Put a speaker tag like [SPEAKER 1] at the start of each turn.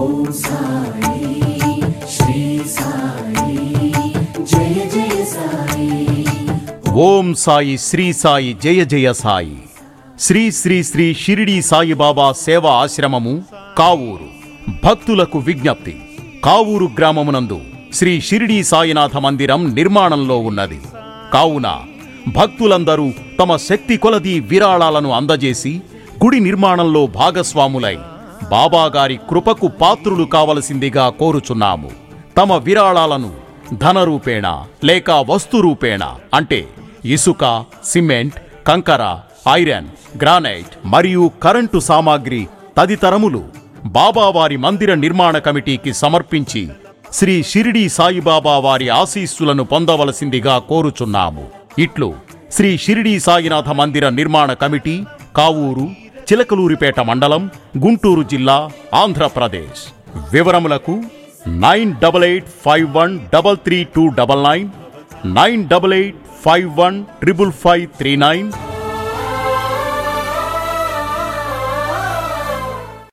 [SPEAKER 1] ఓం సాయి శ్రీ సాయి జయ జయ సాయి
[SPEAKER 2] ఓం సాయి శ్రీ సాయి జయ జయ సాయి శ్రీ శ్రీ శ్రీ షిరిడి సాయిబాబా సేవా ఆశ్రమము కావూరు భక్తులకు విజ్ఞప్తి కావూరు గ్రామమునందు శ్రీ షిరిడి సాయినాథ మందిరం నిర్మాణంలో ఉన్నది కావున భక్తులందరూ తమ శక్తి కొలది విరాళాలను అందజేసి గుడి నిర్మాణంలో భాగస్వాములై బాబాగారి కృపకు పాత్రులు కావలసిందిగా కోరుచున్నాము తమ విరాళాలను ధనరూపేణ లేక వస్తురూపేణ అంటే ఇసుక సిమెంట్ కంకర ఐరన్ గ్రానైట్ మరియు కరెంటు సామాగ్రి తదితరములు బాబావారి మందిర నిర్మాణ కమిటీకి సమర్పించి శ్రీ షిరిడి సాయిబాబా వారి ఆశీస్సులను పొందవలసిందిగా కోరుచున్నాము ఇట్లు శ్రీ షిరిడి సాయినాథ మందిర నిర్మాణ కమిటీ కావూరు చిలకలూరిపేట మండలం గుంటూరు జిల్లా ఆంధ్రప్రదేశ్ వివరములకు nine double eight five one double three two double nine nine double eight five one triple five three nine